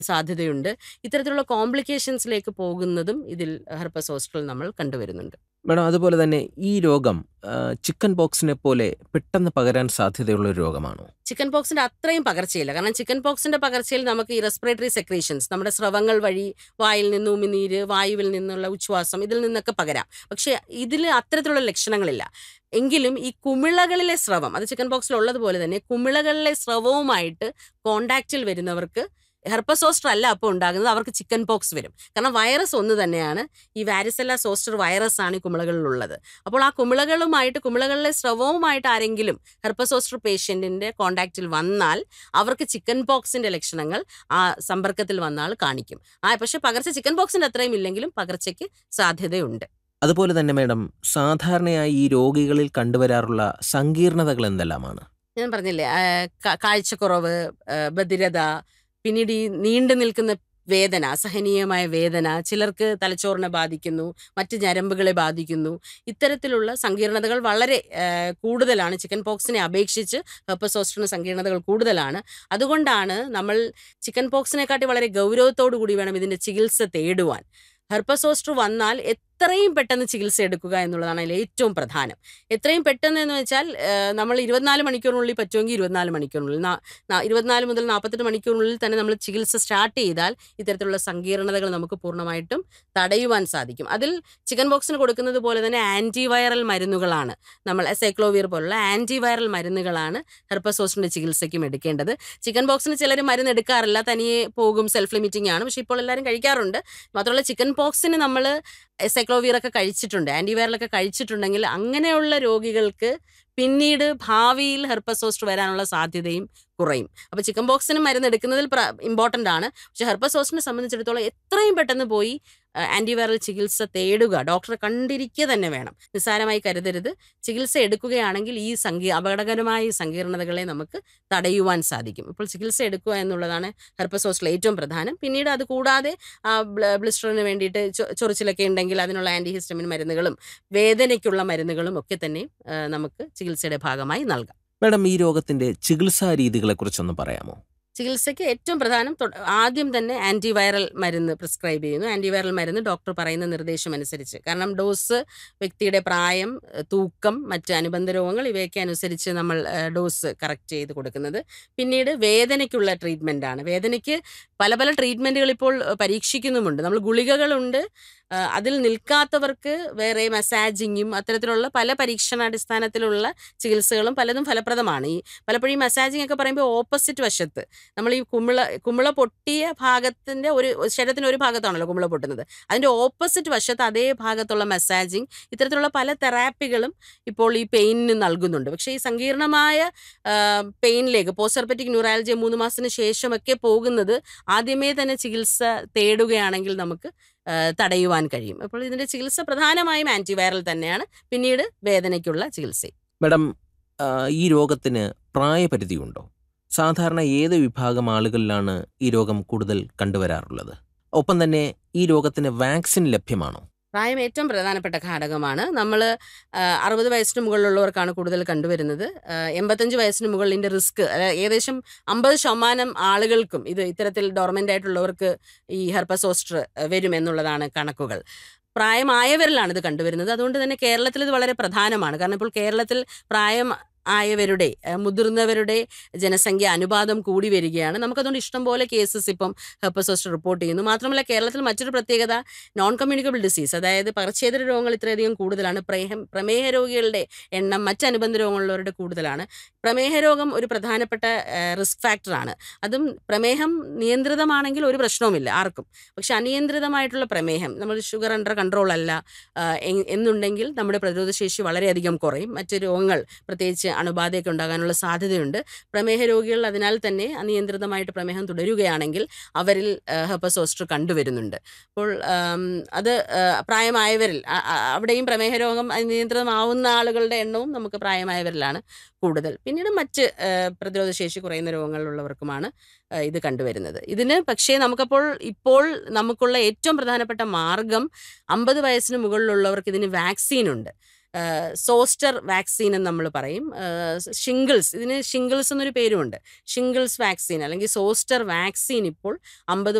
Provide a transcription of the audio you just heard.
സാധ്യതയുണ്ട് ഇത്തരത്തിലുള്ള കോംപ്ലിക്കേഷൻസിലേക്ക് പോകുന്നതും ഇതിൽ ഹെർപ്പസ് സോസ്റ്ററിൽ നമ്മൾ കണ്ടുവരുന്നുണ്ട് മേഡം അതുപോലെ തന്നെ ഈ രോഗം ആ, ചിക്കൻ പോക്സിനെ പോലെ പെട്ടെന്ന് പകരാൻ സാധ്യതയുള്ള ഒരു രോഗമാണോ ചിക്കൻ പോക്സിന്റെ അത്രയും പകർച്ചയില്ല കാരണം ചിക്കൻ പോക്സിന്റെ പകർച്ചയിൽ നമുക്ക് ഈ റെസ്പിറേറ്ററി സെക്രീഷൻസ് നമ്മുടെ സ്രവങ്ങൾ വഴി വായിൽ നിന്ന് ഉമിനീര് വായുവിൽ നിന്നുള്ള ഉച്ഛ്വാസം ഇതിൽ നിന്നൊക്കെ പകരാം പക്ഷേ ഇതിൽ അത്തരത്തിലുള്ള ലക്ഷണങ്ങളില്ല എങ്കിലും ഈ കുമിളകളിലെ സ്രവം അത് ചിക്കൻ പോക്സിൽ ഉള്ളതുപോലെ തന്നെ കുമിളകളിലെ സ്രവവുമായിട്ട് കോണ്ടാക്റ്റിൽ വരുന്നവർക്ക് ഹെർപ്പസോസ്റ്റർ അല്ല അപ്പോൾ ഉണ്ടാകുന്നത് അവർക്ക് ചിക്കൻ പോക്സ് വരും കാരണം വൈറസ് ഒന്ന് തന്നെയാണ് ഈ വാരിസെല്ല സോസ്റ്റർ വൈറസ് ആണ് ഈ കുമിളകളിലുള്ളത് അപ്പോൾ ആ കുമിളകളുമായിട്ട് കുമിളകളിലെ സ്രവവുമായിട്ട് ആരെങ്കിലും ഹെർപ്പസോസ്റ്റർ പേഷ്യൻറ്റിൻ്റെ കോണ്ടാക്റ്റിൽ വന്നാൽ അവർക്ക് ചിക്കൻ പോക്സിൻ്റെ ലക്ഷണങ്ങൾ ആ സമ്പർക്കത്തിൽ വന്നാൽ കാണിക്കും ആ പക്ഷേ പകർച്ച ചിക്കൻ പോക്സിൻ്റെ അത്രയും ഇല്ലെങ്കിലും പകർച്ചയ്ക്ക് സാധ്യതയുണ്ട് അതുപോലെ തന്നെ മേഡം സാധാരണയായി ഈ രോഗികളിൽ കണ്ടുവരാറുള്ള സങ്കീർണതകൾ എന്തെല്ലാമാണ് ഞാൻ പറഞ്ഞില്ലേ ആ, കാ- കാഴ്ചക്കുറവ് ആ, ബധിരത പിന്നീട് ഈ നീണ്ടു നിൽക്കുന്ന വേദന അസഹനീയമായ വേദന ചിലർക്ക് തലച്ചോറിനെ ബാധിക്കുന്നു മറ്റ് ഞരമ്പുകളെ ബാധിക്കുന്നു ഇത്തരത്തിലുള്ള സങ്കീർണതകൾ വളരെ ആ, കൂടുതലാണ് ചിക്കൻ പോക്സിനെ അപേക്ഷിച്ച് ഹെർപ്പസോസ്റ്ററിന് സങ്കീർണതകൾ കൂടുതലാണ് അതുകൊണ്ടാണ് നമ്മൾ ചിക്കൻ പോക്സിനെക്കാട്ടി വളരെ ഗൗരവത്തോടു കൂടി വേണം ഇതിൻ്റെ ചികിത്സ തേടുവാൻ ഹെർപ്പസോസ്റ്റർ വന്നാൽ എത്രയും പെട്ടെന്ന് ചികിത്സ എടുക്കുക എന്നുള്ളതാണ് അതിൽ ഏറ്റവും പ്രധാനം എത്രയും പെട്ടെന്ന് എന്ന് വെച്ചാൽ ആ, നമ്മൾ ഇരുപത്തിനാല് മണിക്കൂറിനുള്ളിൽ പറ്റുമെങ്കിൽ ഇരുപത്തിനാല് മണിക്കൂറിനുള്ളിൽ നാ- നാ- ഇരുപത്തിനാല് മുതൽ നാൽപ്പത്തെട്ട് മണിക്കൂറിനുള്ളിൽ തന്നെ നമ്മൾ ചികിത്സ സ്റ്റാർട്ട് ചെയ്താൽ ഇത്തരത്തിലുള്ള സങ്കീർണതകൾ നമുക്ക് പൂർണ്ണമായിട്ടും തടയുവാൻ സാധിക്കും അതിൽ ചിക്കൻ ബോക്സിന് കൊടുക്കുന്നത് പോലെ തന്നെ ആൻറ്റിവൈറൽ മരുന്നുകളാണ് നമ്മൾ സൈക്ലോവിയർ പോലുള്ള ആൻറ്റിവൈറൽ മരുന്നുകളാണ് ഹെർപ്പസോസിൻ്റെ ചികിത്സയ്ക്കും എടുക്കേണ്ടത് ചിക്കൻ ബോക്സിന് ചിലർ മരുന്ന് എടുക്കാറില്ല തനിയെ പോകും സെൽഫ് ലിമിറ്റിംഗ് ആണ് പക്ഷേ ഇപ്പോൾ എല്ലാവരും കഴിക്കാറുണ്ട് മാത്രമല്ല ചിക്കൻ പോക്സിന് നമ്മൾ സൈക്ലോവിയർ ഒക്കെ കഴിച്ചിട്ടുണ്ട് ആൻറ്റിവൈറലൊക്കെ കഴിച്ചിട്ടുണ്ടെങ്കിൽ അങ്ങനെയുള്ള രോഗികൾക്ക് പിന്നീട് ഭാവിയിൽ ഹെർപ്പസോസ്റ്റ് വരാനുള്ള സാധ്യതയും കുറയും അപ്പോൾ ചിക്കൻ ബോക്സിന് മരുന്ന് എടുക്കുന്നതിൽ ഇമ്പോർട്ടൻ്റ് ആണ് പക്ഷേ ഹെർപ്പസോസ്റ്റിനെ സംബന്ധിച്ചിടത്തോളം എത്രയും പെട്ടെന്ന് പോയി ആൻറ്റിവൈറൽ ചികിത്സ തേടുക ഡോക്ടറെ കണ്ടിരിക്കുക തന്നെ വേണം നിസ്സാരമായി കരുതരുത് ചികിത്സ എടുക്കുകയാണെങ്കിൽ ഈ സങ്കീ അപകടകരമായ ഈ സങ്കീർണതകളെ നമുക്ക് തടയുവാൻ സാധിക്കും ഇപ്പോൾ ചികിത്സ എടുക്കുക എന്നുള്ളതാണ് ഹെർപ്പസോസ്റ്റിൽ ഏറ്റവും പ്രധാനം പിന്നീട് അത് കൂടാതെ ആ ബ്ല- ബ്ലിസ്റ്ററിന് വേണ്ടിയിട്ട് ചൊ- ചൊറിച്ചിലൊക്കെ ഉണ്ടെങ്കിൽ അതിനുള്ള ആൻറ്റിഹിസ്റ്റമിൻ മരുന്നുകളും വേദനയ്ക്കുള്ള മരുന്നുകളും ഒക്കെ തന്നെ ആ, നമുക്ക് ചികിത്സയുടെ ഭാഗമായി നൽകാം മേഡം ഈ രോഗത്തിന്റെ ചികിത്സാ രീതികളെക്കുറിച്ചൊന്ന് പറയാമോ ചികിത്സയ്ക്ക് ഏറ്റവും പ്രധാനം തൊ- ആദ്യം തന്നെ ആൻറ്റിവൈറൽ മരുന്ന് പ്രിസ്ക്രൈബ് ചെയ്യുന്നു ആൻറ്റിവൈറൽ മരുന്ന് ഡോക്ടർ പറയുന്ന നിർദ്ദേശം അനുസരിച്ച് കാരണം ഡോസ് വ്യക്തിയുടെ പ്രായം ഏഹ് തൂക്കം മറ്റ് അനുബന്ധ രോഗങ്ങൾ ഇവയൊക്കെ അനുസരിച്ച് നമ്മൾ ഏഹ് ഡോസ് കറക്റ്റ് ചെയ്ത് കൊടുക്കുന്നത് പിന്നീട് വേദനയ്ക്കുള്ള ട്രീറ്റ്മെൻ്റ് ആണ് വേദനയ്ക്ക് പല പല ട്രീറ്റ്മെൻറ്റുകൾ ഇപ്പോൾ ഏഹ് പരീക്ഷിക്കുന്നുമുണ്ട് നമ്മൾ ഗുളികകളുണ്ട് ഏഹ് അതിൽ നിൽക്കാത്തവർക്ക് വേറെ മസാജിങ്ങും അത്തരത്തിലുള്ള പല പരീക്ഷണാടിസ്ഥാനത്തിലുള്ള ചികിത്സകളും പലതും ഫലപ്രദമാണ് ഈ പലപ്പോഴും ഈ മസാജിങ് ഒക്കെ പറയുമ്പോൾ ഓപ്പോസിറ്റ് വശത്ത് നമ്മൾ ഈ കുമിള കുമിള പൊട്ടിയ ഭാഗത്തിൻ്റെ ഒരു ശരീരത്തിൻ്റെ ഒരു ഭാഗത്താണല്ലോ കുമിള പൊട്ടുന്നത് അതിൻ്റെ ഓപ്പോസിറ്റ് വശത്ത് അതേ ഭാഗത്തുള്ള മസാജിങ് ഇത്തരത്തിലുള്ള പല തെറാപ്പികളും ഇപ്പോൾ ഈ പെയിനിന് നൽകുന്നുണ്ട് പക്ഷേ ഈ സങ്കീർണമായ പെയിനിലേക്ക് പോസ്റ്റർപ്പറ്റിക് ന്യൂറാലജി മൂന്ന് മാസത്തിന് ശേഷമൊക്കെ പോകുന്നത് ആദ്യമേ തന്നെ ചികിത്സ തേടുകയാണെങ്കിൽ നമുക്ക് ആ, തടയുവാൻ കഴിയും അപ്പോൾ ഇതിൻ്റെ ചികിത്സ പ്രധാനമായും ആൻറ്റിവൈറൽ തന്നെയാണ് പിന്നീട് വേദനയ്ക്കുള്ള ചികിത്സയും മേഡം ആ, ഈ രോഗത്തിന് പ്രായപരിധിയുണ്ടോ സാധാരണ ഏത് വിഭാഗം ആളുകളിലാണ് ഈ രോഗം കൂടുതൽ കണ്ടുവരാറുള്ളത് ഒപ്പം തന്നെ ഈ രോഗത്തിന് വാക്സിൻ ലഭ്യമാണോ പ്രായം ഏറ്റവും പ്രധാനപ്പെട്ട ഘടകമാണ് നമ്മൾ അറുപത് വയസ്സിന് മുകളിലുള്ളവർക്കാണ് കൂടുതൽ കണ്ടുവരുന്നത് ആ, എൺപത്തഞ്ച് വയസ്സിന് മുകളിലിൻ്റെ റിസ്ക് ഏകദേശം അമ്പത് ശതമാനം ആളുകൾക്കും ഇത് ഇത്തരത്തിൽ ഡോർമെൻ്റ് ആയിട്ടുള്ളവർക്ക് ഈ ഹെർപ്പസോസ്റ്റർ വരും എന്നുള്ളതാണ് കണക്കുകൾ പ്രായമായവരിലാണ് ഇത് കണ്ടുവരുന്നത് അതുകൊണ്ട് തന്നെ കേരളത്തിൽ ഇത് വളരെ പ്രധാനമാണ് കാരണം ഇപ്പോൾ കേരളത്തിൽ പ്രായം ആയവരുടെ ആ, മുതിർന്നവരുടെ ജനസംഖ്യ അനുപാതം കൂടി വരികയാണ് നമുക്കതുകൊണ്ട് ഇഷ്ടംപോലെ കേസസ് ഇപ്പം ഹെർപ്പസോസ്റ്റർ റിപ്പോർട്ട് ചെയ്യുന്നു മാത്രമല്ല കേരളത്തിൽ മറ്റൊരു പ്രത്യേകത നോൺ കമ്മ്യൂണിക്കബിൾ ഡിസീസ് അതായത് പകർച്ചേതര രോഗങ്ങൾ ഇത്രയധികം കൂടുതലാണ് പ്രേഹം പ്രമേഹ രോഗികളുടെ എണ്ണം മറ്റ് അനുബന്ധ രോഗങ്ങളുള്ളവരുടെ കൂടുതലാണ് പ്രമേഹ രോഗം ഒരു പ്രധാനപ്പെട്ട റിസ്ക് ഫാക്ടറാണ് അതും പ്രമേഹം നിയന്ത്രിതമാണെങ്കിൽ ഒരു പ്രശ്നവുമില്ല ആർക്കും പക്ഷെ അനിയന്ത്രിതമായിട്ടുള്ള പ്രമേഹം നമ്മൾ ഷുഗർ അണ്ടർ കൺട്രോൾ അല്ല ആ, എ- എന്നുണ്ടെങ്കിൽ നമ്മുടെ പ്രതിരോധശേഷി വളരെയധികം കുറയും മറ്റ് രോഗങ്ങൾ പ്രത്യേകിച്ച് അണുബാധയൊക്കെ ഉണ്ടാകാനുള്ള സാധ്യതയുണ്ട് പ്രമേഹ രോഗികൾ അതിനാൽ തന്നെ അനിയന്ത്രിതമായിട്ട് പ്രമേഹം തുടരുകയാണെങ്കിൽ അവരിൽ ഹെപ്പസോസ്റ്റർ കണ്ടുവരുന്നുണ്ട് അപ്പോൾ ആം, അത് ആ, പ്രായമായവരിൽ ആ- ആ- അവിടെയും പ്രമേഹ രോഗം അനിയന്ത്രിതമാവുന്ന ആളുകളുടെ എണ്ണവും നമുക്ക് പ്രായമായവരിലാണ് കൂടുതൽ പിന്നീട് മറ്റ് ആ, പ്രതിരോധശേഷി കുറയുന്ന രോഗങ്ങളുള്ളവർക്കുമാണ് ആ, ഇത് കണ്ടുവരുന്നത് ഇതിന് പക്ഷേ നമുക്കപ്പോൾ ഇപ്പോൾ നമുക്കുള്ള ഏറ്റവും പ്രധാനപ്പെട്ട മാർഗം അമ്പത് വയസ്സിന് മുകളിലുള്ളവർക്ക് ഇതിന് വാക്സിൻ ഉണ്ട് സോസ്റ്റർ വാക്സിൻ എന്ന് നമ്മൾ പറയും ഷിംഗിൾസ് ഇതിന് ഷിംഗിൾസ് എന്നൊരു പേരുമുണ്ട് ഷിംഗിൾസ് വാക്സിൻ അല്ലെങ്കിൽ സോസ്റ്റർ വാക്സിൻ ഇപ്പോൾ അമ്പത്